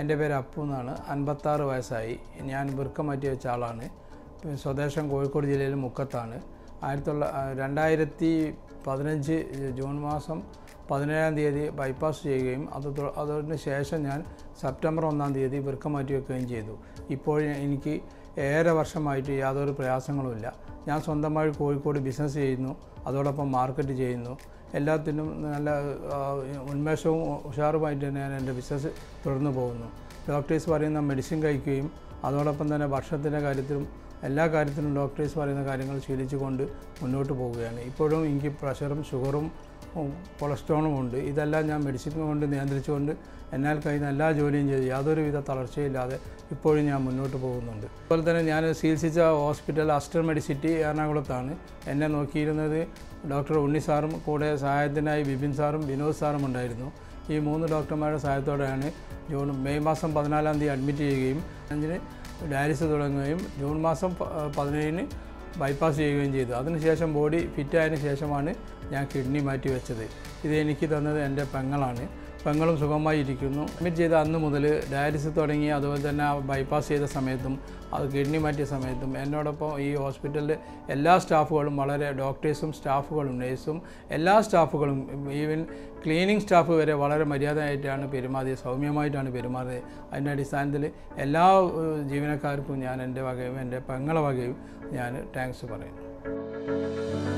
എൻ്റെ പേര് അപ്പു എന്നാണ് അൻപത്താറ് വയസ്സായി ഞാൻ വൃക്ക മാറ്റി വെച്ച ആളാണ് പിന്നെ സ്വദേശം കോഴിക്കോട് ജില്ലയിൽ മുക്കത്താണ് ആയിരത്തി തൊള്ള രണ്ടായിരത്തി പതിനഞ്ച് ജൂൺ മാസം പതിനേഴാം തീയതി ബൈപ്പാസ് ചെയ്യുകയും അത് തൊ- അതിന് ശേഷം ഞാൻ സെപ്റ്റംബർ ഒന്നാം തീയതി വൃക്ക മാറ്റി വെക്കുകയും ചെയ്തു ഇപ്പോൾ എനിക്ക് ഏറെ വർഷമായിട്ട് യാതൊരു പ്രയാസങ്ങളുമില്ല ഞാൻ സ്വന്തമായി കോഴിക്കോട് ബിസിനസ് ചെയ്യുന്നു അതോടൊപ്പം മാർക്കറ്റ് ചെയ്യുന്നു എല്ലാത്തിനും നല്ല ആ, ഉന്മേഷവും ഉഷാറുമായിട്ട് തന്നെ ഞാൻ എൻ്റെ ബിസിനസ് തുടർന്നു പോകുന്നു ഡോക്ടേഴ്സ് പറയുന്ന മെഡിസിൻ കഴിക്കുകയും അതോടൊപ്പം തന്നെ ഭക്ഷണത്തിൻ്റെ കാര്യത്തിലും എല്ലാ കാര്യത്തിലും ഡോക്ടേഴ്സ് പറയുന്ന കാര്യങ്ങൾ ശീലിച്ചുകൊണ്ട് മുന്നോട്ട് പോവുകയാണ് ഇപ്പോഴും എനിക്ക് പ്രഷറും ഷുഗറും ഉം, കൊളസ്ട്രോളും ഉണ്ട് ഇതെല്ലാം ഞാൻ മെഡിസിൻ കൊണ്ട് നിയന്ത്രിച്ചുകൊണ്ട് എന്നാൽ കഴിയുന്ന എല്ലാ ജോലിയും ചെയ്ത് യാതൊരുവിധ തളർച്ചയില്ലാതെ ഇപ്പോഴും ഞാൻ മുന്നോട്ട് പോകുന്നുണ്ട് അതുപോലെ തന്നെ ഞാൻ ചികിത്സിച്ച ഹോസ്പിറ്റൽ അസ്റ്റർ മെഡിസിറ്റി എറണാകുളത്താണ് എന്നെ നോക്കിയിരുന്നത് ഡോക്ടർ ഉണ്ണി സാറും കൂടെ സഹായത്തിനായി ബിപിൻ സാറും വിനോദ് സാറും ഉണ്ടായിരുന്നു ഈ മൂന്ന് ഡോക്ടർമാരുടെ സഹായത്തോടെയാണ് ജൂൺ മെയ് മാസം പതിനാലാം തീയതി അഡ്മിറ്റ് ചെയ്യുകയും അഞ്ചിന് ഡയാലിസിസ് തുടങ്ങുകയും ജൂൺ മാസം പ- പതിനേഴിന് ബൈപ്പാസ് ചെയ്യുകയും ചെയ്തു അതിനുശേഷം ബോഡി ഫിറ്റായതിനു ശേഷമാണ് ഞാൻ കിഡ്നി മാറ്റി വെച്ചത് ഇത് എനിക്ക് തന്നത് എൻ്റെ പെങ്ങളാണ് പെങ്ങളും സുഖമായി ഇരിക്കുന്നു അഡ്മിറ്റ് ചെയ്ത അന്ന് മുതൽ ഡയാലിസിസ് തുടങ്ങി അതുപോലെ തന്നെ ആ ബൈപ്പാസ് ചെയ്ത സമയത്തും അത് കിഡ്നി മാറ്റിയ സമയത്തും എന്നോടൊപ്പം ഈ ഹോസ്പിറ്റലിലെ എല്ലാ സ്റ്റാഫുകളും വളരെ ഡോക്ടേഴ്സും സ്റ്റാഫുകളും നേഴ്സും എല്ലാ സ്റ്റാഫുകളും ഈവൻ ക്ലീനിങ് സ്റ്റാഫ് വരെ വളരെ മര്യാദയായിട്ടാണ് പെരുമാറിയത് സൗമ്യമായിട്ടാണ് പെരുമാറിയത് അതിൻ്റെ അടിസ്ഥാനത്തിൽ എല്ലാ ഏഹ്, ജീവനക്കാർക്കും ഞാൻ എൻ്റെ വകയും എൻ്റെ പെങ്ങളെ വകയും ഞാൻ താങ്ക്സ് പറയുന്നു